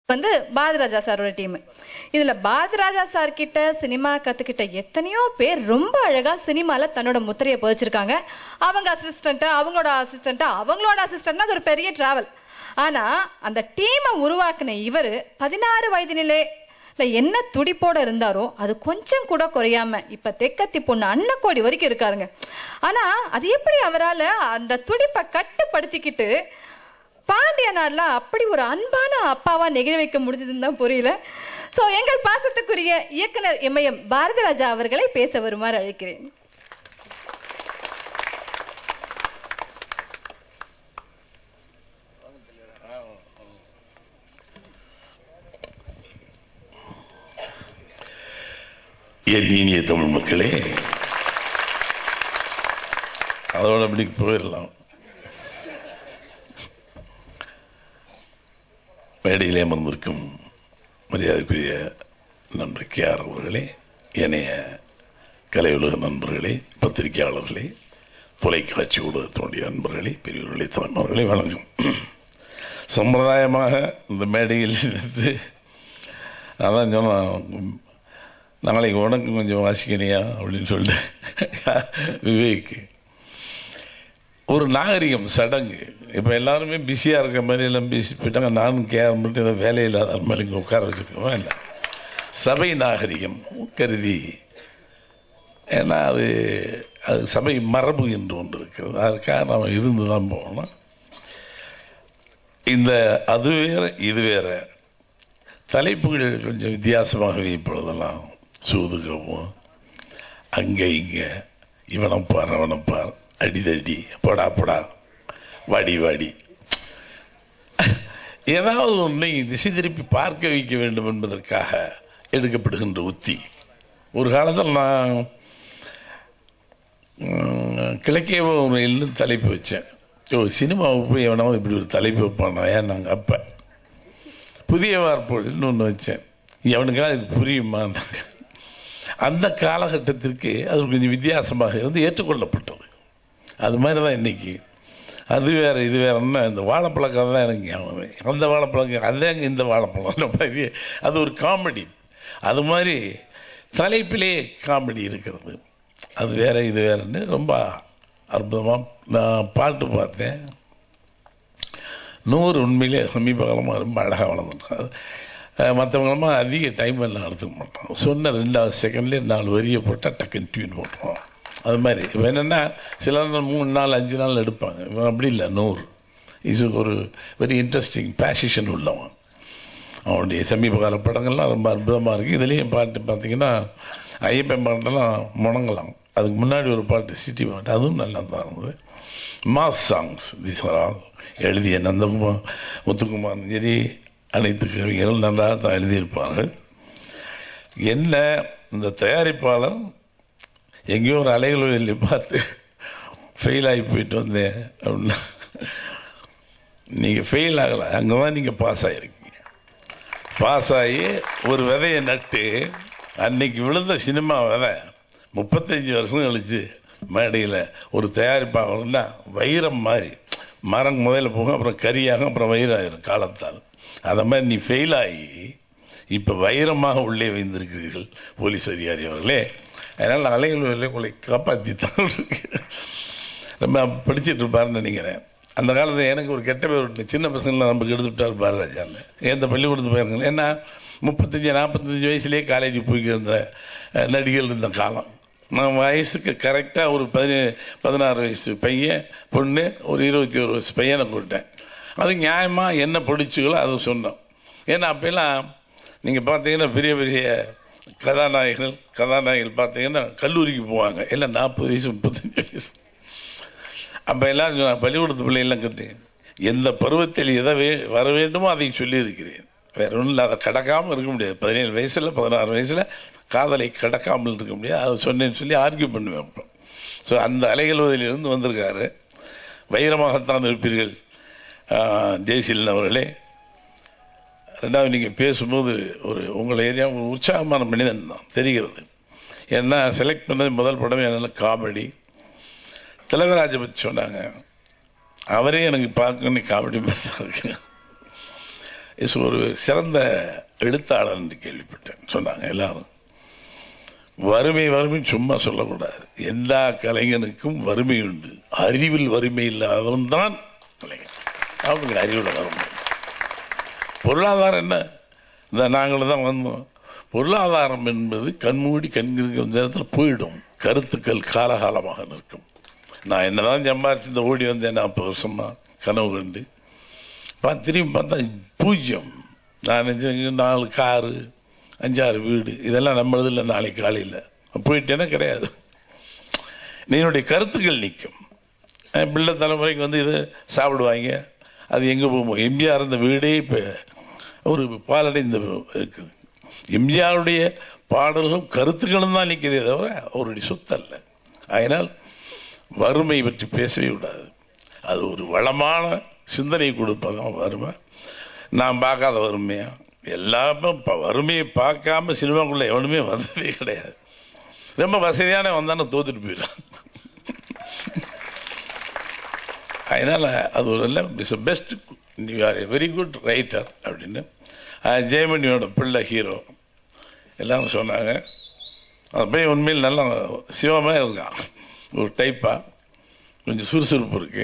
வந்து பாரதிராஜா சாரோட டீம் இதுல பாரதிராஜா சார் கிட்ட சினிமா கத்துக்கிட்ட எத்தனையோ பேர் ரொம்ப அழகா சினிமால தன்னோட முத்திரையை பதிச்சிருக்காங்க அவங்க அசிஸ்டன்ட் அவங்களோட அசிஸ்டன்ட் அவங்களோட அசிஸ்டன்ட் அது ஒரு பெரிய டிராவல் ஆனா அந்த டீமை உருவாக்குன இவரு பதினாறு வயதினிலே இல்ல என்ன துடிப்போட இருந்தாரோ அது கொஞ்சம் கூட குறையாம இப்ப தெக்கத்தி பொண்ணு அன்னக்கோடி வரைக்கும் இருக்காருங்க ஆனா அது எப்படி அவரால அந்த துடிப்பை கட்டுப்படுத்திக்கிட்டு பாண்டிய நாடுல அப்படி ஒரு அன்பான அப்பாவா நெகிழ வைக்க முடிஞ்சதுன்னு தான் புரியல சோ எங்கள் பாசத்துக்குரிய இயக்குனர் எம்ஐஎம் பாரதிராஜா அவர்களை பேச வருமாறு அழைக்கிறேன் என் இனிய தமிழ் மக்களே அதோட அப்படி போயிடலாம் மேடையிலே அமர்ந்திருக்கும் மரியாதைக்குரிய நண்பர் கே ஆர் அவர்களே ஏனைய கலை உலக நண்பர்களே பத்திரிகையாளர்களே தொலைக்காட்சி ஊடகத்தினுடைய நண்பர்களே பெரியவர்களே தலைவர்களே வணக்கம் சம்பிரதாயமாக இந்த மேடையில் இருந்து அதான் சொன்னேன் நாளைக்கு உனக்கு கொஞ்சம் வாசிக்கணியா அப்படின்னு சொல்லிட்டு விவேக் ஒரு நாகரிகம் சடங்கு இப்போ எல்லாருமே பிஸியாக இருக்க மாதிரி எல்லாம் பேசி போயிட்டாங்க நானும் கேர் மட்டும் ஏதோ வேலையில்லாத மாதிரி இங்கே உட்கார வச்சுருக்கோம் இல்லை சபை நாகரிகம் கருதி ஏன்னா அது அது சபை மரபு என்று ஒன்று இருக்கிறது அதுக்காக நாம் இருந்து தான் போகணும் இந்த அது வேற இது வேற தலைப்புகள் கொஞ்சம் வித்தியாசமாகவே இப்பொழுதெல்லாம் சூதுகவும் அங்கே இங்கே இவனப்பார் அவனப்பார் அடிதடி போடா போடா வாடி வாடி ஏதாவது ஒன்றை திசை திருப்பி பார்க்க வைக்க வேண்டும் என்பதற்காக எடுக்கப்படுகின்ற உத்தி ஒரு காலத்தில் நான் கிழக்கே ஒரு தலைப்பு வச்சேன் ஓ சினிமாவுக்கு போய் எவனாவது இப்படி ஒரு தலைப்பு வைப்பானா ஏன் நாங்கள் அப்போ புதிய வார்ப்புகள் இன்னொன்று வச்சேன் எவனுக்கெல்லாம் இது புரியுமா அந்த காலகட்டத்திற்கு அது கொஞ்சம் வித்தியாசமாக இருந்து ஏற்றுக்கொள்ளப்பட்டது அது மாதிரி தான் இன்னைக்கு அது வேற இது வேறன்னா இந்த வாழைப்பழக்கம் தான் எனக்கு ஞாபகம் அந்த வாழைப்பழக்கம் அதே இந்த வாழைப்பழம் மாதிரி அது ஒரு காமெடி அது மாதிரி தலைப்பிலே காமெடி இருக்கிறது அது வேற இது வேறன்னு ரொம்ப அற்புதமாக நான் பாட்டு பார்த்தேன் நூறு உண்மையிலே சமீப காலமாக ரொம்ப அழகாக வளர்ந்துட்டாங்க மற்றவங்களமா அதிக டைம் எல்லாம் எடுத்துக்க மாட்டோம் சொன்ன ரெண்டாவது செகண்ட்லேயே நாலு வரியை போட்டால் டக்குன்னு டியூன் போட்டுருவோம் அது மாதிரி இப்போ என்னென்னா சில நாள் மூணு நாள் அஞ்சு நாள் எடுப்பாங்க இவன் அப்படி இல்லை நூறு இது ஒரு வெரி இன்ட்ரெஸ்டிங் பேஷன் உள்ளவன் அவனுடைய சமீப கால படங்கள்லாம் ரொம்ப அற்புதமாக இருக்குது இதுலேயும் பாட்டு பார்த்தீங்கன்னா ஐயப்பன் பாட்டெல்லாம் முணங்கலாம் அதுக்கு முன்னாடி ஒரு பாட்டு சிட்டி பாட்டு அதுவும் நல்லா தான் இருந்தது mass songs this are all எழுதிய நந்தகுமார் முத்துக்குமார் சரி அனைத்து கவிஞர்கள் நல்லா தான் எழுதியிருப்பார்கள் என்ன இந்த தயாரிப்பாளர் எங்கேயோ ஒரு அலைகள் பார்த்து ஃபெயில் ஆகி போயிட்டு வந்தேன் அப்படின்னா நீங்கள் ஃபெயில் ஆகலை அங்கே தான் நீங்கள் பாஸ் ஆகிருக்கீங்க பாஸ் ஆகி ஒரு விதையை நட்டு அன்னைக்கு விழுந்த சினிமா விதை முப்பத்தஞ்சு வருஷம் கழிச்சு மேடையில் ஒரு தயாரிப்பாகனா வைரம் மாதிரி மரம் முதல்ல போகும் அப்புறம் கரியாகும் அப்புறம் வயிறாயிரும் காலத்தால் அதை மாதிரி நீ ஃபெயில் ஆகி இப்போ வைரமாக உள்ளே வைந்திருக்கிறீர்கள் போலீஸ் அதிகாரி அவர்களே அதனால் அலைகள் உங்களை காப்பாற்றி தான் ரொம்ப படிச்சுட்டு இருப்பாருன்னு நினைக்கிறேன் அந்த காலத்தில் எனக்கு ஒரு கெட்ட பேர் விட்டு சின்ன பசங்களாம் நமக்கு எடுத்து விட்டார் பாரதிராஜாவில் எந்த பள்ளிக்கூடத்து போயிருங்க ஏன்னா முப்பத்தஞ்சு நாற்பத்தஞ்சு வயசுலேயே காலேஜ் போய்க்கிருந்த நடிகர்கள் இருந்த காலம் நான் வயசுக்கு கரெக்டாக ஒரு பதினேழு பதினாறு வயசு பையன் பொண்ணு ஒரு இருபத்தி ஒரு வயசு பையனை கூப்பிட்டேன் அது நியாயமாக என்ன பிடிச்சிகளோ அதை சொன்னோம் ஏன்னா அப்போல்லாம் நீங்கள் பார்த்தீங்கன்னா பெரிய பெரிய கதாநாயகர்கள் கதாநாயகர்கள் பார்த்தீங்கன்னா கல்லூரிக்கு போவாங்க எல்லாம் நாற்பது வயசு முப்பத்தஞ்சு வயசு அப்போ எல்லாம் பள்ளிக்கூடத்து பிள்ளைகள்லாம் கற்று எந்த பருவத்தில் எதை வே வர வேண்டுமோ அதை சொல்லியிருக்கிறேன் வேற ஒன்றும் இல்லை அதை கடக்காமல் இருக்க முடியாது பதினேழு வயசில் பதினாறு வயசில் காதலை கடக்காமல் இருக்க முடியாது அதை சொன்னேன்னு சொல்லி ஆர்கியூ பண்ணுவேன் அப்போ ஸோ அந்த அலைகள்வதிலிருந்து வந்திருக்காரு வைரமாகத்தான் இருப்பீர்கள் ஜெய்சீலன் அவர்களே ரெண்டாவது நீங்கள் பேசும்போது ஒரு உங்கள் ஏரியா ஒரு உற்சாகமான மனிதன் தான் தெரிகிறது ஏன்னா செலக்ட் பண்ணது முதல் படமே அதனால காமெடி திலகராஜ பற்றி சொன்னாங்க அவரே எனக்கு பார்க்கணும் காமெடி மாதிரி தான் இருக்கு இஸ் ஒரு சிறந்த எழுத்தாளர் என்று கேள்விப்பட்டேன் சொன்னாங்க எல்லாரும் வறுமை வறுமை சும்மா சொல்லக்கூடாது எல்லா கலைஞனுக்கும் வறுமை உண்டு அறிவில் வறுமை இல்லாதவன் தான் கலைஞன் அவனுக்கு அறிவில் வறுமை பொருளாதாரம் என்ன இந்த நாங்களும் தான் வந்தோம் பொருளாதாரம் என்பது கண்மூடி கண்களுக்கு கொஞ்ச நேரத்தில் போயிடும் கருத்துக்கள் காலகாலமாக நிற்கும் நான் என்னதான் சம்பாதிச்சு இந்த ஓடி வந்தேன் நாற்பது வருஷமா கனவு கண்டு பார்த்து திரும்பி பார்த்தா பூஜ்யம் நான் நினைச்சேன் நாலு காரு அஞ்சாறு வீடு இதெல்லாம் நம்மளது இல்லை நாளைக்கு காலையில் போயிட்டேன்னா கிடையாது என்னுடைய கருத்துக்கள் நிற்கும் அஹ் பிள்ளை தலைமுறைக்கு வந்து இதை சாப்பிடுவாங்க அது எங்கே போகும் எம்ஜிஆர் இந்த வீடே இப்போ ஒரு பாலடைந்த இருக்குது எம்ஜிஆருடைய பாடல்களும் கருத்துக்களும் தான் நிற்கிறதே தவிர அவருடைய சொத்து அல்ல அதனால் வறுமை பற்றி பேசவே கூடாது அது ஒரு வளமான சிந்தனை கொடுப்பதான் வறுமை நான் பார்க்காத வறுமையா எல்லாமே ப- வறுமையை பார்க்காம சினிமாக்குள்ள எவனுமே வந்ததே கிடையாது ரொம்ப வசதியான வந்தானே தோத்துட்டு போயிடலாம் அதனால அது ஒரு நல்ல is best you are a very good writer அப்படின்னு அஹ் ஜெயமணியோட பிள்ளை ஹீரோ எல்லாரும் சொன்னாங்க அந்த பையன் உண்மையில் நல்லா சிவமாக இருக்கான் ஒரு டைப்பா கொஞ்சம் சுறுசுறுப்பு இருக்கு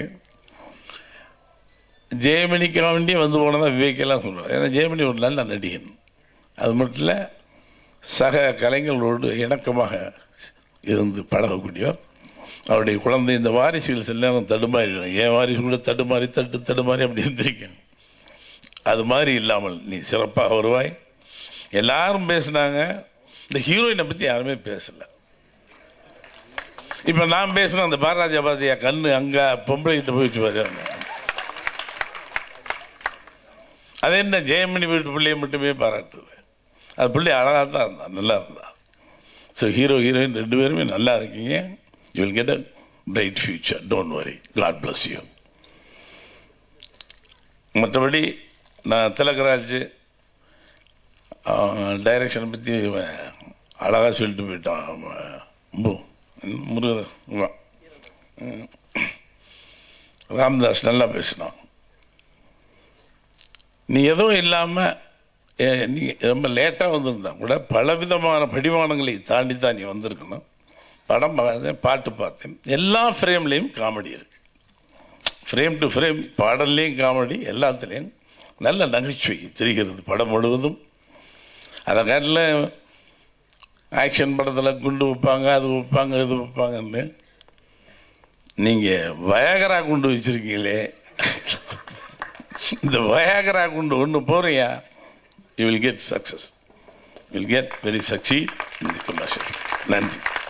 ஜெயமணிக்கு வேண்டிய வந்து போனதா விவேக்கெல்லாம் சொல்றாரு ஏன்னா ஜெயமணி ஒரு நல்ல நடிகன் அது மட்டும் இல்லை சக கலைஞர்களோடு இணக்கமாக இருந்து பழகக்கூடியவர் அவருடைய குழந்தை இந்த வாரிசுகள் சில நேரம் தடுமாறி என் வாரிசு கூட தடுமாறி தட்டு தடுமாறி அப்படி இருந்திருக்கேன் அது மாதிரி இல்லாமல் நீ சிறப்பாக வருவாய் எல்லாரும் பேசினாங்க இந்த ஹீரோயினை பத்தி யாருமே பேசல இப்ப நான் பேசுன அந்த பாரராஜா பாத்தியா கண்ணு அங்க பொம்பளை கிட்ட போயிட்டு பாரு அது என்ன ஜெயமணி வீட்டு பிள்ளைய மட்டுமே பாராட்டுது அது பிள்ளை அழகா தான் இருந்தா நல்லா இருந்தா ஸோ ஹீரோ ஹீரோயின் ரெண்டு பேருமே நல்லா இருக்கீங்க you will get a bright future don't worry God bless you மற்றபடி நான் திலகராஜ் டைரக்ஷனை பற்றி அழகா சொல்லிட்டு போயிட்டான் அவன். மு- முருகன் இவன். ம். ராமதாஸ் நல்லா பேசினான் நீ எதுவும் இல்லாம ஏ, நீ ரொம்ப லேட்டா வந்திருந்தா கூட பலவிதமான படிமானங்களை தாண்டி தான் நீ வந்திருக்கணும் படம் பார்த்தேன் பாட்டு பார்த்தேன் எல்லா ஃப்ரேம்லையும் காமெடி இருக்கு ஃப்ரேம் டு ஃப்ரேம் பாடல்லையும் காமெடி எல்லாத்துலேயும் நல்ல நகைச்சுவை தெரிகிறது படம் முழுவதும் அதை காட்டில் ஆக்ஷன் படத்தில் குண்டு வைப்பாங்க அது வைப்பாங்க இது வைப்பாங்கன்னு நீங்க வயகரா குண்டு வச்சிருக்கீங்களே இந்த வயகரா குண்டு ஒன்று போறியா you will get success will get very succeed in the commercial நன்றி